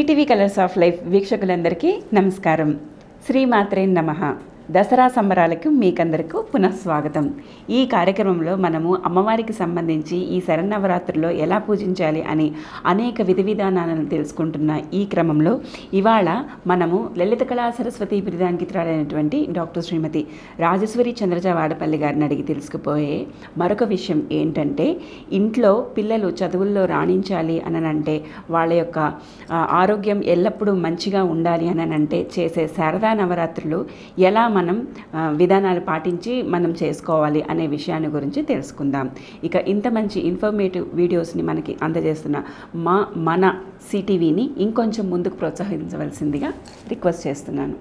CTV colours of life వీక్షకులందరికీ నమస్కారం శ్రీమాత్రే నమః దసరా సంబరాలకు మీకందరికీ పునఃస్వాగతం ఈ కార్యక్రమంలో మనము అమ్మవారికి సంబంధించి ఈ శరన్నవరాత్రుల్లో ఎలా పూజించాలి అని అనేక విధి విధానాలను తెలుసుకుంటున్న ఈ క్రమంలో ఇవాళ మనము లలిత కళా సరస్వతి బిరుదాంకితురాలైనటువంటి డాక్టర్ శ్రీమతి రాజేశ్వరి చంద్రజ వాడపల్లి గారిని అడిగి తెలుసుకుపోయే మరొక విషయం ఏంటంటే ఇంట్లో పిల్లలు చదువుల్లో రాణించాలి అని అంటే వాళ్ళ యొక్క ఆ, ఆరోగ్యం ఎల్లప్పుడూ మంచిగా ఉండాలి అని అంటే చేసే శారదా నవరాత్రులు ఎలా మనం ఆ, విధానాలు పాటించి మనం చేసుకోవాలి అనే విషయాన్ని గురించి తెలుసుకుందాం ఇక ఇంత మంచి ఇన్ఫర్మేటివ్ వీడియోస్ని మనకి అందజేస్తున్న మా మన సిటీవీని ఇంకొంచెం ముందుకు ప్రోత్సహించవలసిందిగా రిక్వెస్ట్ చేస్తున్నాను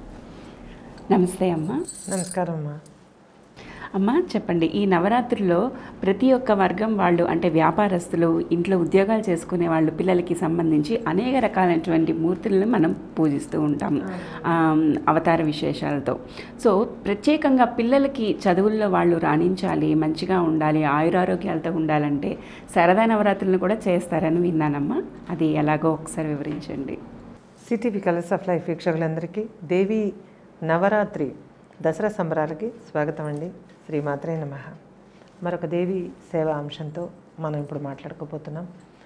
నమస్తే అమ్మ నమస్కారం అమ్మా అమ్మ చెప్పండి ఈ నవరాత్రుల్లో ప్రతి ఒక్క వర్గం వాళ్ళు అంటే వ్యాపారస్తులు ఇంట్లో ఉద్యోగాలు చేసుకునే వాళ్ళు పిల్లలకి సంబంధించి అనేక రకాలైనటువంటి మూర్తులను మనం పూజిస్తూ ఉంటాం ఆమ్, అవతార విశేషాలతో సో ప్రత్యేకంగా పిల్లలకి చదువుల్లో వాళ్ళు రాణించాలి మంచిగా ఉండాలి ఆయురారోగ్యాలతో ఉండాలంటే సరదా నవరాత్రులను కూడా చేస్తారని విన్నానమ్మా అది ఎలాగో ఒకసారి వివరించండి సిటీవీ కలర్స్ ఆఫ్ లైఫ్ వీక్షకులందరికీ దేవి నవరాత్రి దసరా సంబరాలకి స్వాగతం అండి శ్రీమాత్రే నమ మరొక దేవి సేవా అంశంతో మనం ఇప్పుడు మాట్లాడుకోబోతున్నాం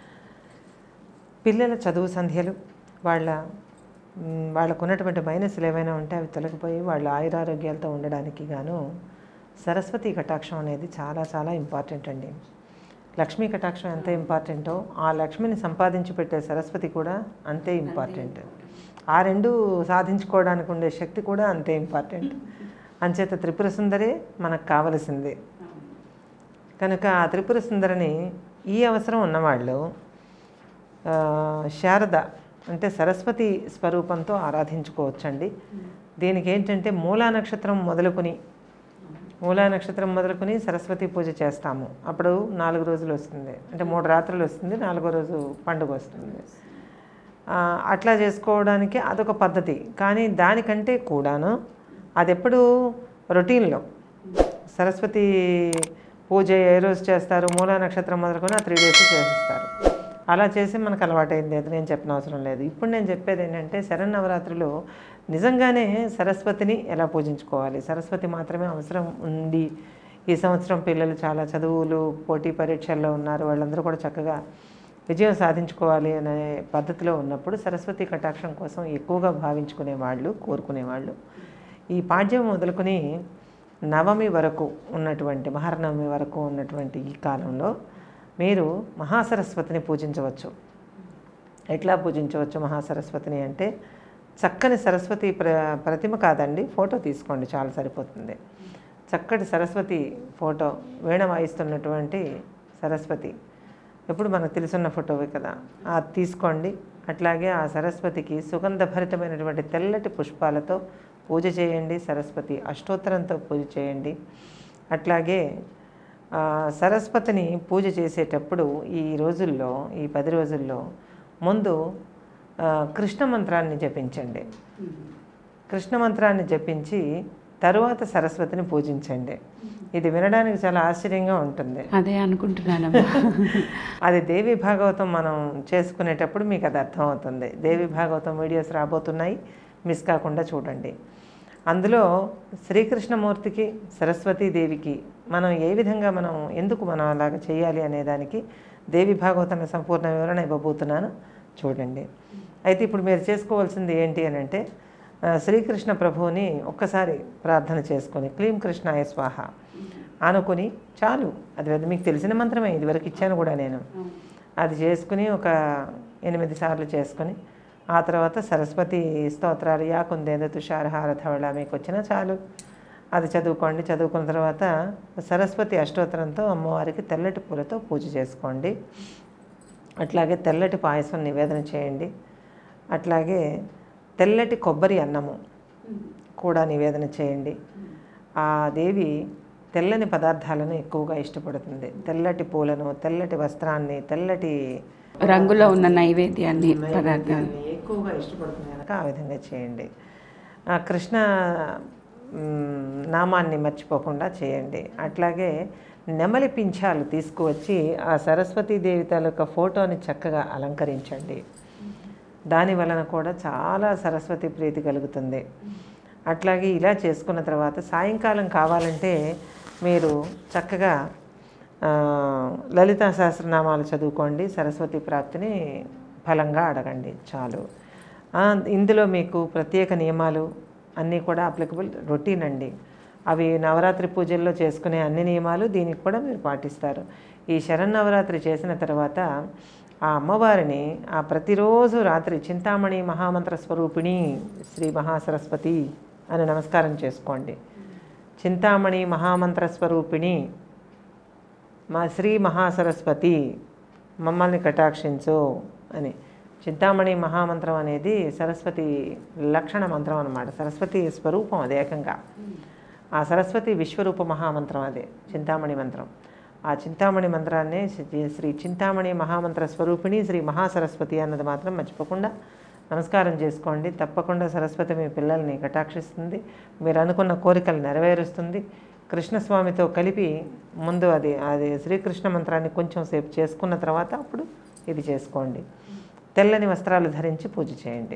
పిల్లల చదువు సంధ్యలు వాళ్ళ మ్, వాళ్ళకు ఉన్నటువంటి మైనస్లు ఏవైనా ఉంటే అవి తొలగిపోయి వాళ్ళ ఆయురారోగ్యాలతో ఉండడానికి గాను సరస్వతి కటాక్షం అనేది చాలా చాలా ఇంపార్టెంట్ అండి లక్ష్మీ కటాక్షం ఎంత ఇంపార్టెంటో ఆ లక్ష్మిని సంపాదించి పెట్టే సరస్వతి కూడా అంతే ఇంపార్టెంట్ ఆ రెండు సాధించుకోవడానికి ఉండే శక్తి కూడా అంతే ఇంపార్టెంట్ అంచేత త్రిపుర సుందరే మనకు కావలసింది కనుక ఆ త్రిపుర సుందరిని ఈ అవసరం ఉన్నవాళ్ళు ఆ, శారద అంటే సరస్వతి స్వరూపంతో ఆరాధించుకోవచ్చండి దీనికి ఏంటంటే మూలా నక్షత్రం మొదలుకొని మూలా నక్షత్రం మొదలుకొని సరస్వతి పూజ చేస్తాము అప్పుడు నాలుగు రోజులు వస్తుంది అంటే మూడు రాత్రులు వస్తుంది నాలుగో రోజు పండుగ వస్తుంది ఆ, అట్లా చేసుకోవడానికి అదొక పద్ధతి కానీ దానికంటే కూడాను అది ఎప్పుడు రొటీన్లో సరస్వతి పూజ ఏ రోజు చేస్తారు మూలా నక్షత్రం మొదలుకొని ఆ త్రీ డేస్ చేసేస్తారు అలా చేసి మనకు అలవాటైంది అది నేను చెప్పిన అవసరం లేదు ఇప్పుడు నేను చెప్పేది ఏంటంటే శరన్నవరాత్రులు నిజంగానే సరస్వతిని ఎలా పూజించుకోవాలి సరస్వతి మాత్రమే అవసరం ఉంది ఈ సంవత్సరం పిల్లలు చాలా చదువులు పోటీ పరీక్షల్లో ఉన్నారు వాళ్ళందరూ కూడా చక్కగా విజయం సాధించుకోవాలి అనే పద్ధతిలో ఉన్నప్పుడు సరస్వతి కటాక్షం కోసం ఎక్కువగా భావించుకునే వాళ్ళు కోరుకునేవాళ్ళు ఈ పాడ్యం మొదలుకొని నవమి వరకు ఉన్నటువంటి మహర్నవమి వరకు ఉన్నటువంటి ఈ కాలంలో మీరు మహాసరస్వతిని పూజించవచ్చు ఎట్లా పూజించవచ్చు మహాసరస్వతిని అంటే చక్కని సరస్వతి ప్ర ప్రతిమ కాదండి ఫోటో తీసుకోండి చాలా సరిపోతుంది చక్కటి సరస్వతి ఫోటో వీణ వాయిస్తున్నటువంటి సరస్వతి ఎప్పుడు మనకు తెలుసున్న ఫోటోవే కదా అది తీసుకోండి అట్లాగే ఆ సరస్వతికి సుగంధభరితమైనటువంటి తెల్లటి పుష్పాలతో పూజ చేయండి సరస్వతి అష్టోత్తరంతో పూజ చేయండి అట్లాగే ఆ, సరస్వతిని పూజ చేసేటప్పుడు ఈ రోజుల్లో ఈ పది రోజుల్లో ముందు ఆ, కృష్ణ మంత్రాన్ని జపించండి కృష్ణ మంత్రాన్ని జపించి తరువాత సరస్వతిని పూజించండి ఇది వినడానికి చాలా ఆశ్చర్యంగా ఉంటుంది అదే అనుకుంటున్నానమ్మా అది దేవి భాగవతం మనం చేసుకునేటప్పుడు మీకు అది అర్థమవుతుంది దేవి భాగవతం వీడియోస్ రాబోతున్నాయి మిస్ కాకుండా చూడండి అందులో శ్రీకృష్ణమూర్తికి సరస్వతీదేవికి మనం ఏ విధంగా మనం ఎందుకు మనం అలాగ చేయాలి అనే దానికి దేవి భాగవతంలో సంపూర్ణ వివరణ ఇవ్వబోతున్నాను చూడండి అయితే ఇప్పుడు మీరు చేసుకోవాల్సింది ఏంటి అని అంటే ఆ, శ్రీకృష్ణ ప్రభువుని ఒక్కసారి ప్రార్థన చేసుకొని క్లీం కృష్ణాయ స్వాహ అనుకుని చాలు అది అది మీకు తెలిసిన మంత్రమే ఇదివరకు ఇచ్చాను కూడా నేను అది చేసుకుని ఒక ఎనిమిది సార్లు చేసుకొని ఆ తర్వాత సరస్వతి స్తోత్రాలు యా కుందేంద్ర తుషారహార ధవళ మీకు వచ్చినా చాలు అది చదువుకోండి చదువుకున్న తర్వాత సరస్వతి అష్టోత్తరంతో అమ్మవారికి తెల్లటి పూలతో పూజ చేసుకోండి అట్లాగే తెల్లటి పాయసం నివేదన చేయండి అట్లాగే తెల్లటి కొబ్బరి అన్నము కూడా నివేదన చేయండి ఆ దేవి తెల్లని పదార్థాలను ఎక్కువగా ఇష్టపడుతుంది తెల్లటి పూలను తెల్లటి వస్త్రాన్ని తెల్లటి రంగులో ఉన్న నైవేద్యాన్ని పదార్థాలు నైవేద్యాన్ని ఎక్కువగా ఇష్టపడుతుంది కనుక ఆ విధంగా చేయండి ఆ కృష్ణ మ్, నామాన్ని మర్చిపోకుండా చేయండి అట్లాగే నెమలి పింఛాలు తీసుకువచ్చి ఆ సరస్వతీదేవి తాలూకా ఫోటోని చక్కగా అలంకరించండి దాని వలన కూడా చాలా సరస్వతి ప్రీతి కలుగుతుంది అట్లాగే ఇలా చేసుకున్న తర్వాత సాయంకాలం కావాలంటే మీరు చక్కగా ఆ, లలితా సహస్రనామాలు చదువుకోండి సరస్వతి ప్రాప్తిని ఫలంగా అడగండి చాలు ఆ, ఇందులో మీకు ప్రత్యేక నియమాలు అన్నీ కూడా అప్లికబుల్ రొటీన్ అండి అవి నవరాత్రి పూజల్లో చేసుకునే అన్ని నియమాలు దీనికి కూడా మీరు పాటిస్తారు ఈ శరన్నవరాత్రి చేసిన తర్వాత ఆ అమ్మవారిని ఆ ప్రతిరోజు రాత్రి చింతామణి మహామంత్ర స్వరూపిణి శ్రీ మహాసరస్వతి అని నమస్కారం చేసుకోండి చింతామణి మహామంత్ర స్వరూపిణి మా శ్రీ మహాసరస్వతి మమ్మల్ని కటాక్షించు అని చింతామణి మహామంత్రం అనేది సరస్వతి లక్షణ మంత్రం అన్నమాట సరస్వతి స్వరూపం అది ఏకంగా ఆ సరస్వతి విశ్వరూప మహామంత్రం అదే చింతామణి మంత్రం ఆ చింతామణి మంత్రాన్ని శ్రీ- శ్రీ చింతామణి మహామంత్ర స్వరూపిణి శ్రీ మహాసరస్వతి అన్నది మాత్రం మర్చిపోకుండా నమస్కారం చేసుకోండి తప్పకుండా సరస్వతి మీ పిల్లల్ని కటాక్షిస్తుంది మీరు అనుకున్న కోరికలు నెరవేరుస్తుంది కృష్ణస్వామితో కలిపి ముందు అది అది శ్రీకృష్ణ మంత్రాన్ని కొంచెం సేపు చేసుకున్న తర్వాత అప్పుడు ఇది చేసుకోండి తెల్లని వస్త్రాలు ధరించి పూజ చేయండి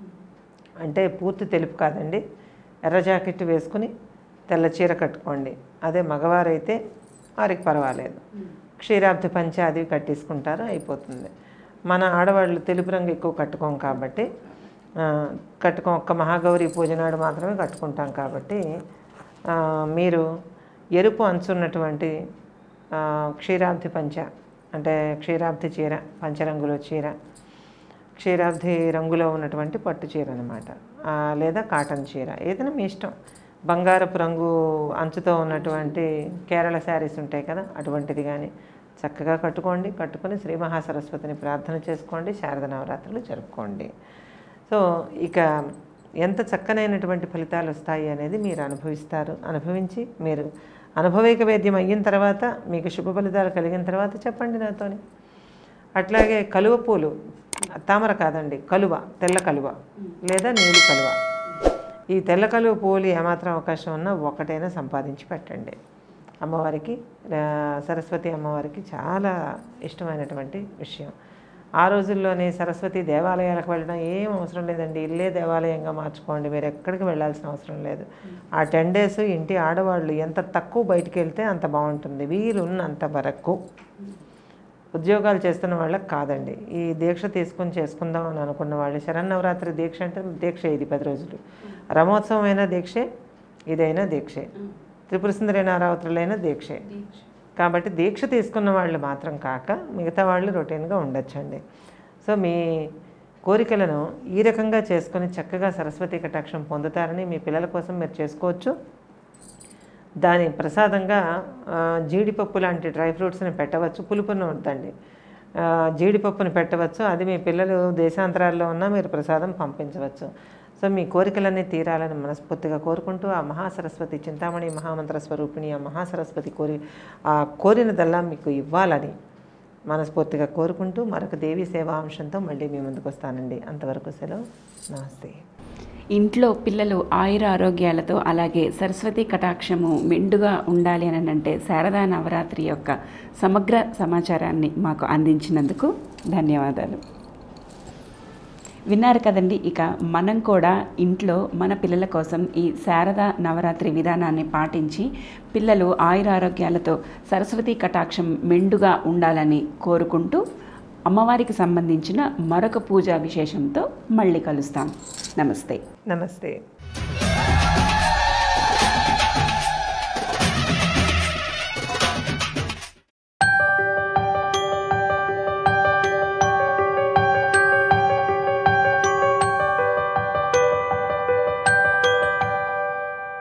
అంటే పూర్తి తెలుపు కాదండి ఎర్ర జాకెట్ వేసుకుని తెల్ల చీర కట్టుకోండి అదే మగవారైతే వారికి పర్వాలేదు క్షీరాబ్ది పంచ అది కట్టేసుకుంటారు అయిపోతుంది మన ఆడవాళ్ళు తెలుపు రంగు ఎక్కువ కట్టుకోం కాబట్టి ఆ, కట్టుకోం ఒక్క మహాగౌరి పూజ నాడు మాత్రమే కట్టుకుంటాం కాబట్టి ఆ, మీరు ఎరుపు అంచున్నటువంటి ఆ, క్షీరాబ్ది పంచ అంటే క్షీరాబ్ది చీర పంచరంగులో చీర క్షీరాబ్ది రంగులో ఉన్నటువంటి పట్టు చీర అనమాట లేదా కాటన్ చీర ఏదైనా మీ ఇష్టం బంగారపు రంగు అంచుతో ఉన్నటువంటి కేరళ శారీస్ ఉంటాయి కదా అటువంటిది కానీ చక్కగా కట్టుకోండి కట్టుకొని శ్రీ మహాసరస్వతిని ప్రార్థన చేసుకోండి శారద నవరాత్రులు జరుపుకోండి సో ఇక ఎంత చక్కనైనటువంటి ఫలితాలు వస్తాయి అనేది మీరు అనుభవిస్తారు అనుభవించి మీరు అనుభవిక వేద్యం అయిన తర్వాత మీకు శుభ ఫలితాలు కలిగిన తర్వాత చెప్పండి నాతోని అట్లాగే కలువ పూలు తామర కాదండి కలువ తెల్ల కలువ లేదా నీలి కలువ ఈ తెల్ల కలువ పూలు ఏమాత్రం అవకాశం ఉన్నా ఒకటైనా సంపాదించి పెట్టండి అమ్మవారికి ఆ, సరస్వతి అమ్మవారికి చాలా ఇష్టమైనటువంటి విషయం ఆ రోజుల్లోనే సరస్వతి దేవాలయాలకు వెళ్ళడం ఏం అవసరం లేదండి ఇల్లే దేవాలయంగా మార్చుకోండి మీరు ఎక్కడికి వెళ్ళాల్సిన అవసరం లేదు ఆ టెన్ డేస్ ఇంటి ఆడవాళ్ళు ఎంత తక్కువ బయటికి వెళ్తే అంత బాగుంటుంది వీలున్నంత వరకు ఉద్యోగాలు చేస్తున్న వాళ్ళకి కాదండి ఈ దీక్ష తీసుకొని చేసుకుందాం అని అనుకున్న వాళ్ళు శరన్నవరాత్రి దీక్ష అంటే దీక్ష ఇది పది రోజులు రమోత్సవం అయినా దీక్షే ఇదైనా దీక్షే త్రిపుర సుందరి నారావతులైనా దీక్షే కాబట్టి దీక్ష తీసుకున్న వాళ్ళు మాత్రం కాక మిగతా వాళ్ళు రొటీన్గా ఉండొచ్చండి సో మీ కోరికలను ఈ రకంగా చేసుకొని చక్కగా సరస్వతి కటాక్షం పొందుతారని మీ పిల్లల కోసం మీరు చేసుకోవచ్చు దాని ప్రసాదంగా ఆ, జీడిపప్పు లాంటి డ్రై ఫ్రూట్స్ని పెట్టవచ్చు పులుపును వద్దండి ఆ, జీడిపప్పుని పెట్టవచ్చు అది మీ పిల్లలు దేశాంతరాల్లో ఉన్నా మీరు ప్రసాదం పంపించవచ్చు సో మీ కోరికలన్నీ తీరాలని మనస్ఫూర్తిగా కోరుకుంటూ ఆ మహాసరస్వతి చింతామణి మహామంత్ర స్వరూపిణి ఆ మహాసరస్వతి కోరి ఆ కోరినదల్లా మీకు ఇవ్వాలని మనస్ఫూర్తిగా కోరుకుంటూ మరొక దేవి సేవా అంశంతో మళ్ళీ మీ ముందుకు వస్తానండి అంతవరకు సెలవు నమస్తే ఇంట్లో పిల్లలు ఆయుర ఆరోగ్యాలతో అలాగే సరస్వతి కటాక్షము మెండుగా ఉండాలి అని అంటే శారదా నవరాత్రి యొక్క సమగ్ర సమాచారాన్ని మాకు అందించినందుకు ధన్యవాదాలు విన్నారు కదండి ఇక మనం కూడా ఇంట్లో మన పిల్లల కోసం ఈ శారద నవరాత్రి విధానాన్ని పాటించి పిల్లలు ఆయురారోగ్యాలతో సరస్వతి కటాక్షం మెండుగా ఉండాలని కోరుకుంటూ అమ్మవారికి సంబంధించిన మరొక పూజా విశేషంతో మళ్ళీ కలుస్తాం నమస్తే నమస్తే